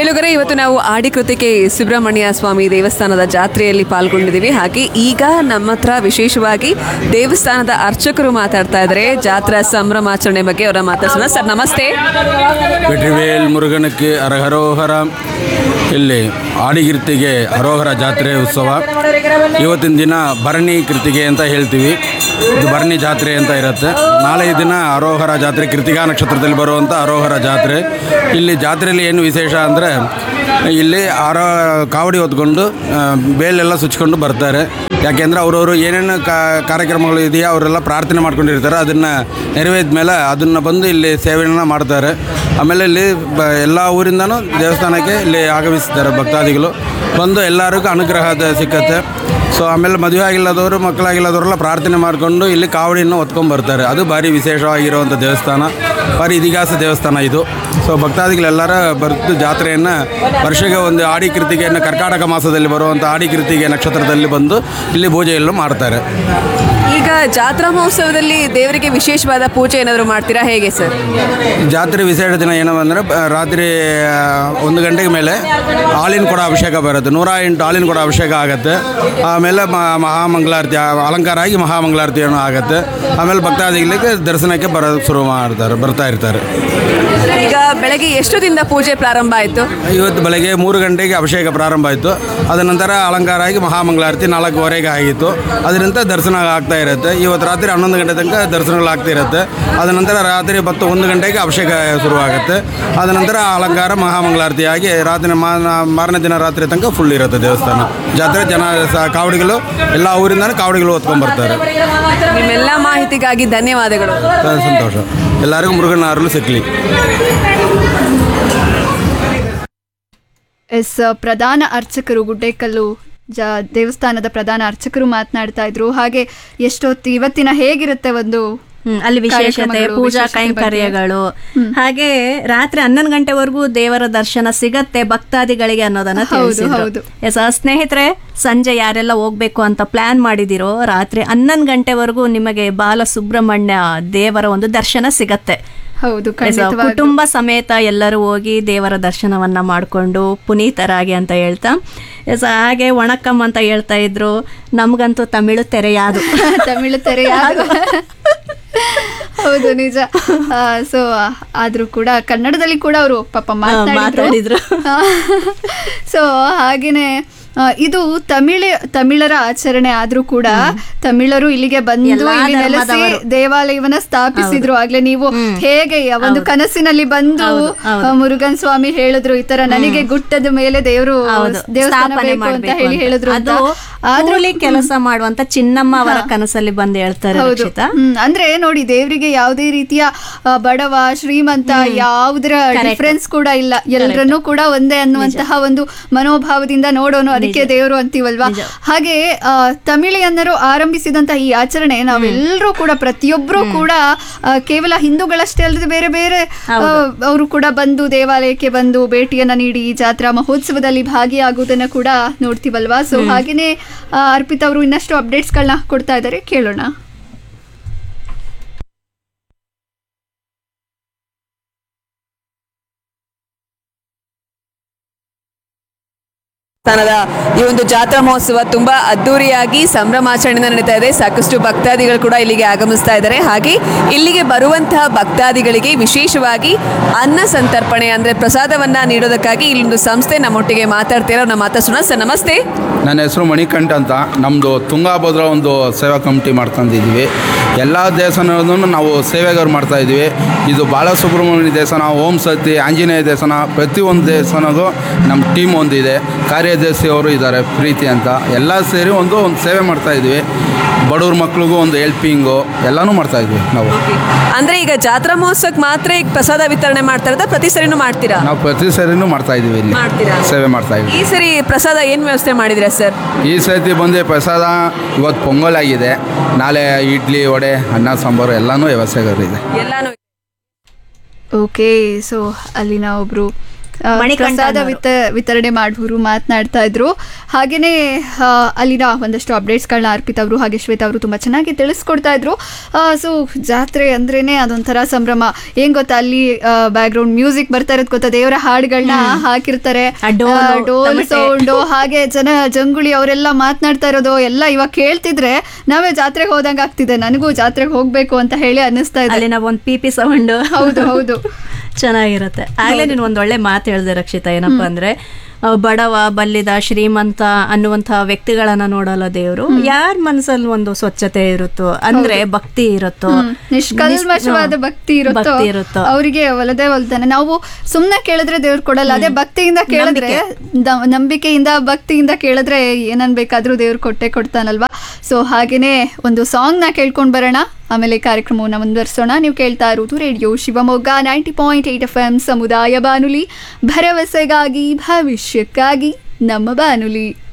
ಕೇಳುಗರೆ ಇವತ್ತು ನಾವು ಆಡಿಕೃತಿಕೆ ಸುಬ್ರಹ್ಮಣ್ಯ ಸ್ವಾಮಿ ದೇವಸ್ಥಾನದ ಜಾತ್ರೆಯಲ್ಲಿ ಪಾಲ್ಗೊಂಡಿದ್ದೀವಿ ಹಾಗೆ ಈಗ ನಮ್ಮ ಹತ್ರ ವಿಶೇಷವಾಗಿ ದೇವಸ್ಥಾನದ ಅರ್ಚಕರು ಮಾತಾಡ್ತಾ ಇದ್ದಾರೆ ಜಾತ್ರಾ ಸಂಭ್ರಮಾಚರಣೆ ಬಗ್ಗೆ ಅವರ ಮಾತಾಡ್ಸೋಣ ಸರ್ ನಮಸ್ತೆ ವೆಟ್ರಿವೇಲ್ ಮುರುಗನಕ್ಕೆ ಹರಹರೋಹರ ಇಲ್ಲಿ ಆಡಿಗಿರ್ತಿಗೆ ಹರೋಹರ ಜಾತ್ರೆ ಉತ್ಸವ ಇವತ್ತಿನ ದಿನ ಭರಣಿ ಕೃತಿಗೆ ಅಂತ ಹೇಳ್ತೀವಿ ಇದು ಭರಣಿ ಜಾತ್ರೆ ಅಂತ ಇರುತ್ತೆ ನಾಳೆ ದಿನ ಹರೋಹರ ಜಾತ್ರೆ ಕೃತಿಕಾ ನಕ್ಷತ್ರದಲ್ಲಿ ಬರುವಂಥ ಹರೋಹರ ಜಾತ್ರೆ ಇಲ್ಲಿ ಜಾತ್ರೆಯಲ್ಲಿ ಏನು ವಿಶೇಷ ಅಂದರೆ ಇಲ್ಲಿ ಆರೋ ಕಾವಡಿ ಹೊತ್ಕೊಂಡು ಆ, ಬೇಲೆಲ್ಲ ಸುಚ್ಕೊಂಡು ಬರ್ತಾರೆ ಯಾಕೆಂದರೆ ಅವರವರು ಏನೇನು ಕಾರ್ಯಕ್ರಮಗಳು ಇದೆಯೋ ಅವರೆಲ್ಲ ಪ್ರಾರ್ಥನೆ ಮಾಡ್ಕೊಂಡಿರ್ತಾರೆ ಅದನ್ನು ನೆರವೇರಿದ ಮೇಲೆ ಅದನ್ನು ಬಂದು ಇಲ್ಲಿ ಸೇವೆಯನ್ನು ಮಾಡ್ತಾರೆ ಆಮೇಲೆ ಇಲ್ಲಿ ಬ ಎಲ್ಲ ಊರಿಂದನೂ ದೇವಸ್ಥಾನಕ್ಕೆ ಇಲ್ಲಿ ಆಗಮಿಸ್ತಾರೆ ಭಕ್ತಾದಿಗಳು ಬಂದು ಎಲ್ಲರಿಗೂ ಅನುಗ್ರಹ ದ- ಸಿಕ್ಕತ್ತೆ ಸೊ ಆಮೇಲೆ ಮದುವೆ ಆಗಿಲ್ಲದವರು ಮಕ್ಕಳಾಗಿಲ್ಲದವರೆಲ್ಲ ಪ್ರಾರ್ಥನೆ ಮಾಡಿಕೊಂಡು ಇಲ್ಲಿ ಕಾವಡಿಯನ್ನು ಹೊತ್ಕೊಂಡು ಬರ್ತಾರೆ ಅದು ಭಾರಿ ವಿಶೇಷವಾಗಿರುವಂಥ ದೇವಸ್ಥಾನ ಭಾರಿ ಇತಿಹಾಸ ದೇವಸ್ಥಾನ ಇದು ಸೊ ಭಕ್ತಾದಿಗಳೆಲ್ಲರ ಬರ್ತು ಜಾತ್ರೆಯನ್ನು ವರ್ಷಕ್ಕೆ ಒಂದು ಆಡಿ ಕೃತಿಗೆಯನ್ನು ಕರ್ಕಾಟಕ ಮಾಸದಲ್ಲಿ ಬರುವಂಥ ಆಡಿ ಕೃತಿಗೆ ನಕ್ಷತ್ರದಲ್ಲಿ ಬಂದು ಇಲ್ಲಿ ಪೂಜೆಯನ್ನು ಮಾಡ್ತಾರೆ ಈಗ ಜಾತ್ರಾ ಮಹೋತ್ಸವದಲ್ಲಿ ದೇವರಿಗೆ ವಿಶೇಷವಾದ ಪೂಜೆ ಏನಾದರೂ ಮಾಡ್ತೀರಾ ಹೇಗೆ ಸರ್ ಜಾತ್ರೆ ವಿಶೇಷ ದಿನ ಏನವಂದರೆ ರಾತ್ರಿ ಆ, ಒಂದು ಗಂಟೆಗೆ ಮೇಲೆ ಹಾಲಿನ ಕೊಡ ಅಭಿಷೇಕ ಬರುತ್ತೆ ನೂರ ಎಂಟು ಹಾಲಿನ ಕೊಡ ಅಭಿಷೇಕ ಆಗುತ್ತೆ ಆಮೇಲೆ ಮ ಮಹಾಮಂಗಳಾರತಿ ಆ, ಅಲಂಕಾರ ಆಗಿ ಮಹಾಮಂಗಳಾರತಿಯನ್ನು ಆಗುತ್ತೆ ಆಮೇಲೆ ಭಕ್ತಾದಿಗಳಿಗೆ ದರ್ಶನಕ್ಕೆ ಬರೋ ಶುರು ಮಾಡ್ತಾರೆ ಬರ್ತಾ ಇರ್ತಾರೆ ಈಗ ಬೆಳಗ್ಗೆ ಎಷ್ಟೊತ್ತಿಂದ ಪೂಜೆ ಪ್ರಾರಂಭ ಆಯಿತು ಇವತ್ತು ಬೆಳಗ್ಗೆ ಮೂರು ಗಂಟೆಗೆ ಅಭಿಷೇಕ ಪ್ರಾರಂಭ ಆಯಿತು ಅದ ನಂತರ ಅಲಂಕಾರ ಆಗಿ ಮಹಾಮಂಗಳಾರತಿ ನಾಲ್ಕುವರೆಗೆ ಆಗಿತ್ತು ಅದರಿಂದ ದರ್ಶನ ಆಗ್ತಾ ಇರುತ್ತೆ ಇವತ್ತು ರಾತ್ರಿ ಹನ್ನೊಂದು ಗಂಟೆ ತನಕ ದರ್ಶನಗಳಾಗ್ತಾ ಇರುತ್ತೆ ಅದ ನಂತರ ರಾತ್ರಿ ಹತ್ತು ಒಂದು ಗಂಟೆಗೆ ಅಭಿಷೇಕ ಶುರುವಾಗುತ್ತೆ ಅದ ನಂತರ ಅಲಂಕಾರ ಮಹಾಮಂಗಳಾರತಿ ಆಗಿ ರಾತ್ರಿ ಮಾ- ಮಾರನೇ ದಿನ ರಾತ್ರಿ ತನಕ ಫುಲ್ ಇರುತ್ತೆ ದೇವಸ್ಥಾನ ಜಾತ್ರೆ ಜನ ಸ- ಕಾವಡಿಗಳು ಎಲ್ಲ ಊರಿಂದನೂ ಕಾವಡಿಗಳು ಹೊತ್ಕೊಂಡು ಬರ್ತಾರೆ ನಿಮ್ಮೆಲ್ಲ ಮಾಹಿತಿಗಾಗಿ ಧನ್ಯವಾದಗಳು ಸಂತೋಷ ಎಲ್ಲರಿಗೂ ಮುರುಗನ ಅರಳು ಸಿಕ್ಕಲಿ ಎಸ್ ಪ್ರಧಾನ ಅರ್ಚಕರು ಗುಡ್ಡೇಕಲ್ಲು ಜ ದೇವಸ್ಥಾನದ ಪ್ರಧಾನ ಅರ್ಚಕರು ಮಾತನಾಡ್ತಾ ಇದ್ರು ಹಾಗೆ ಎಷ್ಟೊತ್ತು ಇವತ್ತಿನ ಹೇಗಿರುತ್ತೆ ಒಂದು ಹ್ಮ್, ಅಲ್ಲಿ ವಿಶೇಷತೆ ಕಾರ್ಯಕ್ರಮಗಳು, ಪೂಜಾ ವಿಶೇಷತೆ ಬಗ್ಗೆ. ಕೈಂಕರ್ಯಗಳು ಹಾಗೆ ರಾತ್ರಿ ಹನ್ನೊಂದು ಗಂಟೆವರೆಗೂ ದೇವರ ದರ್ಶನ ಸಿಗತ್ತೆ ಭಕ್ತಾದಿಗಳಿಗೆ ಅನ್ನೋದನ್ನ ಹೌದು, ತಿಳಿಸಿದ್ರು ಹೌದು. ಎಸ್ ಆ ಸ್ನೇಹಿತರೆ ಸಂಜೆ ಯಾರೆಲ್ಲ ಹೋಗ್ಬೇಕು ಅಂತ ಪ್ಲಾನ್ ಮಾಡಿದಿರೋ ರಾತ್ರಿ ಹನ್ನೊಂದು ಗಂಟೆವರೆಗೂ ನಿಮಗೆ ಬಾಲಸುಬ್ರಹ್ಮಣ್ಯ ದೇವರ ಒಂದು ದರ್ಶನ ಸಿಗತ್ತೆ ಹೌದು ಎಸ್, ಖಂಡಿತವಾಗ್ಲೂ. ಕುಟುಂಬ ಸಮೇತ ಎಲ್ಲರೂ ಹೋಗಿ ದೇವರ ದರ್ಶನವನ್ನ ಮಾಡಿಕೊಂಡು ಪುನೀತರಾಗಿ ಅಂತ ಹೇಳ್ತಾ ಎಸ್ ಹಾಗೆ ವಣಕ್ಕಂ ಅಂತ ಹೇಳ್ತಾ ಇದ್ರು ನಮ್ಗಂತೂ ತಮಿಳು ತೆರೆಯಾದು ತಮಿಳು ತೆರೆ ಯಾರು? ಹೌದು ನಿಜ ಸೊ ಆದ್ರೂ ಕೂಡ ಕನ್ನಡದಲ್ಲಿ ಕೂಡ ಅವರು ಪಾಪ ಮಾತಾಡಿದ್ರು ಮಾತಾಡಿದ್ರು. ಸೊ ಹಾಗೇನೆ ಆ, ಇದು ತಮಿಳ ತಮಿಳರ ಆಚರಣೆ ಆದ್ರೂ ಕೂಡ ತಮಿಳರು ಇಲ್ಲಿಗೆ ಬಂದು ಎಲ್ಲಾ ಇಲ್ಲಿ ನೆಲೆಸಿ ಧರ್ಮದವರು. ದೇವಾಲಯವನ್ನ ಸ್ಥಾಪಿಸಿದ್ರು ಆಗ್ಲೇ ನೀವು ಹೇಗೆ ಒಂದು ಕನಸಿನಲ್ಲಿ ಬಂದು ಹೌದು, ಹೌದು. ಆ, ಮುರುಗನ್ ಸ್ವಾಮಿ ಹೇಳಿದ್ರು ಈ ತರ ನನಗೆ ಗುಟ್ಟದ ಮೇಲೆ ದೇವರು ಹೌದು ದೇವಸ್ಥಾನ ಸ್ಥಾಪನೆ ಬೇಕು ಅಂತ ಮಾಡ್ಬೇಕು ಹೇಳಿ ಅಂತ. ಹೇಳಿದ್ರು ಅಂತ. ಅದು ಆದ್ರೂ ಕೂಲಿ ಕೆಲಸ ಮಾಡುವಂತ ಚಿನ್ನಮ್ಮ ಅವರ ಕನಸಲ್ಲಿ ಬಂದು ಹೇಳ್ತಾರೆ ಹೌದು ರಕ್ಷಿತಾ ಹ್ಮ್. ಅಂದ್ರೆ ನೋಡಿ ದೇವರಿಗೆ ಯಾವುದೇ ರೀತಿಯ ಆ, ಬಡವ ಶ್ರೀಮಂತ ಯಾವುದರ ಡಿಫ್ರೆನ್ಸ್ ಕೂಡ ಇಲ್ಲ ಎಲ್ಲರನ್ನೂ ಕೂಡ ಒಂದೇ ಅನ್ನುವಂತಹ ಒಂದು ಮನೋಭಾವದಿಂದ ನೋಡೋಣ ಅದಕ್ಕೆ ದೇವರು ಅಂತೀವಲ್ವಾ ಹಾಗೆ ಆ, ತಮಿಳಿಯನ್ನರು ಆರಂಭಿಸಿದಂತಹ ಈ ಆಚರಣೆ ನಾವೆಲ್ಲರೂ ಕೂಡ ಪ್ರತಿಯೊಬ್ಬರು ಕೂಡ ಆ, ಕೇವಲ ಹಿಂದೂಗಳಷ್ಟೇ ಅಲ್ಲದೆ ಬೇರೆ ಬೇರೆ ಅವರು ಕೂಡ ಬಂದು ದೇವಾಲಯಕ್ಕೆ ಬಂದು ಭೇಟಿಯನ್ನ ನೀಡಿ ಈ ಜಾತ್ರಾ ಮಹೋತ್ಸವದಲ್ಲಿ ಭಾಗಿಯಾಗುವುದನ್ನ ಕೂಡ ನೋಡ್ತೀವಲ್ವಾ ಸೊ ಹಾಗೇನೆ ಆ, ಅರ್ಪಿತ್ ಅವರು ಇನ್ನಷ್ಟು ಅಪ್ಡೇಟ್ಸ್ಗಳನ್ನ ಕೊಡ್ತಾ ಇದ್ದಾರೆ ಕೇಳೋಣ ಸ್ಥಾನದ ಈ ಒಂದು ಜಾತ್ರಾ ಮಹೋತ್ಸವ ತುಂಬಾ ಅದ್ದೂರಿಯಾಗಿ ಸಂಭ್ರಮಾಚರಣೆಯಿಂದ ನಡೀತಾ ಇದೆ ಸಾಕಷ್ಟು ಭಕ್ತಾದಿಗಳು ಕೂಡ ಇಲ್ಲಿಗೆ ಆಗಮಿಸ್ತಾ ಇದ್ದಾರೆ ಹಾಗೆ ಇಲ್ಲಿಗೆ ಬರುವಂತಹ ಭಕ್ತಾದಿಗಳಿಗೆ ವಿಶೇಷವಾಗಿ ಅನ್ನ ಸಂತರ್ಪಣೆ ಅಂದ್ರೆ ಪ್ರಸಾದವನ್ನ ನೀಡೋದಕ್ಕಾಗಿ ಇಲ್ಲೊಂದು ಸಂಸ್ಥೆ ನಮ್ಮೊಟ್ಟಿಗೆ ಮಾತಾಡ್ತೀರಾ ಅವ್ರನ್ನ ಮಾತಾಡ್ಸೋಣ ಸರ್ ನಮಸ್ತೆ ನನ್ನ ಹೆಸರು ಮಣಿಕಂಠ ಅಂತ ನಮ್ಮದು ತುಂಗಾಭದ್ರಾ ಒಂದು ಸೇವಾ ಕಮಿಟಿ ಮಾಡ್ಕೊಂಡಿದ್ದೀವಿ ಎಲ್ಲ ದೇವಸ್ಥಾನಗಳನ್ನು ನಾವು ಸೇವೆಗಾರು ಮಾಡ್ತಾ ಇದ್ದೀವಿ ಇದು ಬಾಲಸುಬ್ರಹ್ಮಣ್ಯ ದೇವಸ್ಥಾನ ಓಂ ಸತಿ ಆಂಜನೇಯ ದೇವಸ್ಥಾನ ಪ್ರತಿಯೊಂದು ದೇವಸ್ಥಾನಗೂ ನಮ್ಮ ಟೀಮ್ ಒಂದಿದೆ ಕಾರ್ಯದರ್ಶಿ ಅವರು ಇದ್ದಾರೆ ಪ್ರೀತಿ ಅಂತ ಎಲ್ಲ ಸೇರಿ ಒಂದು ಒಂದು ಸೇವೆ ಮಾಡ್ತಾ ಇದ್ದೀವಿ ಬಡವ್ರ ಮಕ್ಳಿಗೂ ಒಂದು ಹೆಲ್ಪಿಂಗು ಎಲ್ಲನೂ ಮಾಡ್ತಾ ಇದ್ವಿ ನಾವು ಅಂದ್ರೆ ಈಗ ಜಾತ್ರಾ ಮಹೋತ್ಸವಕ್ಕೆ ಮಾತ್ರ ಈಗ ಪ್ರಸಾದ ವಿತರಣೆ ಮಾಡ್ತಾ ಇರೋದಾ ಪ್ರತಿ ಸರಿನೂ ಮಾಡ್ತೀರಾ ನಾವು ಪ್ರತಿ ಸರಿನೂ ಮಾಡ್ತಾ ಇದ್ದೀವಿ ಇಲ್ಲಿ ಮಾಡ್ತೀರಾ? ಸೇವೆ ಮಾಡ್ತಾ ಇದ್ದೀವಿ ಈ ಸರಿ ಪ್ರಸಾದ ಏನ್ ವ್ಯವಸ್ಥೆ ಮಾಡಿದಿರಾ ಸರ್ ಈ ಸತಿ ಬಂದು ಪ್ರಸಾದ ಇವತ್ತು ಪೊಂಗಲ್ ಆಗಿದೆ ನಾಳೆ ಇಡ್ಲಿ ವಡೆ ಅನ್ನ ಸಾಂಬಾರು ಎಲ್ಲನೂ ವ್ಯವಸ್ಥೆಗಳಿದೆ ಎಲ್ಲಾನು ಓಕೆ ಸೊ ಅಲ್ಲಿನ ಒಬ್ರು ಆ, ಮಣಿಕಂಠ ಪ್ರಸಾದ ಅನ್ನೋರು. ವಿತ ವಿತರಣೆ ಮಾಡುವರು ಮಾತನಾಡ್ತಾ ಇದ್ರು ಹಾಗೇನೆ ಆ, ಅಲ್ಲಿನ ಒಂದಷ್ಟು ಅಪ್ಡೇಟ್ಸ್ಗಳನ್ನ ಅರ್ಪಿತ ಅವರು ಹಾಗೆ ಶ್ವೇತಾ ಅವರು ತುಂಬಾ ಚೆನ್ನಾಗಿ ತಿಳಿಸ್ಕೊಡ್ತಾ ಇದ್ರು ಸೊ ಜಾತ್ರೆ ಅಂದ್ರೇನೆ ಅದೊಂಥರ ಸಂಭ್ರಮ ಏನ್ ಗೊತ್ತಾ ಅಲ್ಲಿ ಬ್ಯಾಕ್ ಗ್ರೌಂಡ್ ಮ್ಯೂಸಿಕ್ ಬರ್ತಾ ಇರೋದು ಗೊತ್ತಾ ದೇವರ ಹಾಡುಗಳನ್ನ ಹಾಕಿರ್ತಾರೆ ಆ ಡೋಲು, ಆ, ಡೋಲ್ ತಮಟೆ. ಸೌಂಡು ಹಾಗೆ ಜನ ಜಂಗುಳಿ ಅವರೆಲ್ಲ ಮಾತನಾಡ್ತಾ ಇರೋದು ಎಲ್ಲ ಇವಾಗ ಕೇಳ್ತಿದ್ರೆ ನಾವೇ ಜಾತ್ರೆಗೆ ಹೋದಂಗ ಆಗ್ತಿದೆ ನನಗೂ ಜಾತ್ರೆಗೆ ಹೋಗ್ಬೇಕು ಅಂತ ಹೇಳಿ ಅನ್ನಿಸ್ತಾ ಇದೆ ಅಲ್ಲಿನ ಒಂದು ಪಿ ಪಿ ಸೌಂಡ್ ಹೌದು ಹೌದು ಚೆನ್ನಾಗಿರುತ್ತೆ ಆಗ್ಲೇ ನೀನು ಒಂದ್ ಒಳ್ಳೆ ಮಾತು ಹೇಳ್ದೆ ರಕ್ಷಿತಾ ಏನಪ್ಪಾ ಅಂದ್ರೆ ಅಹ್, ಬಡವ ಬಲ್ಲಿದ ಶ್ರೀಮಂತ ಅನ್ನುವಂತಹ ವ್ಯಕ್ತಿಗಳನ್ನ ನೋಡಲ್ಲ ದೇವರು ಯಾರ ಮನಸ್ಸಲ್ಲಿ ಒಂದು ಸ್ವಚ್ಛತೆ ಇರುತ್ತೋ ಅಂದ್ರೆ ಭಕ್ತಿ ಇರುತ್ತೋ ಹ್ಮ್. ನಿಷ್ಕಲ್ಮಶವಾದ ನಿಸ್- ಭಕ್ತಿ ಇರುತ್ತೋ ಭಕ್ತಿ ಇರುತ್ತೋ ಅವರಿಗೆ ಒಲದೇ ಒಲ್ದಾನೆ ನಾವು ಸುಮ್ನೆ ಕೇಳಿದ್ರೆ ದೇವ್ರು ಕೊಡಲ್ಲ ಅದೇ ಭಕ್ತಿಯಿಂದ ಕೇಳಿದ್ರೆ ದ- ನಂಬಿಕೆಯಿಂದ ಭಕ್ತಿಯಿಂದ ಕೇಳಿದ್ರೆ ಏನನ್ ಬೇಕಾದ್ರೂ ದೇವ್ರು ಕೊಟ್ಟೆ ಕೊಡ್ತಾನಲ್ವಾ ಸೊ ಹಾಗೇನೆ ಒಂದು ಸಾಂಗ್ ನ ಕೇಳ್ಕೊಂಡ್ ಬರೋಣ ಆಮೇಲೆ ಕಾರ್ಯಕ್ರಮವನ್ನ ಮುಂದುವರಿಸೋಣ ನೀವು ಕೇಳ್ತಾ ಇರುವುದು radio Shivamogga ninety point eight F M ಸಮುದಾಯ ಬಾನುಲಿ ಭರವಸೆಗಾಗಿ ಭವಿಷ್ಯಕ್ಕಾಗಿ ನಮ್ಮ ಬಾನುಲಿ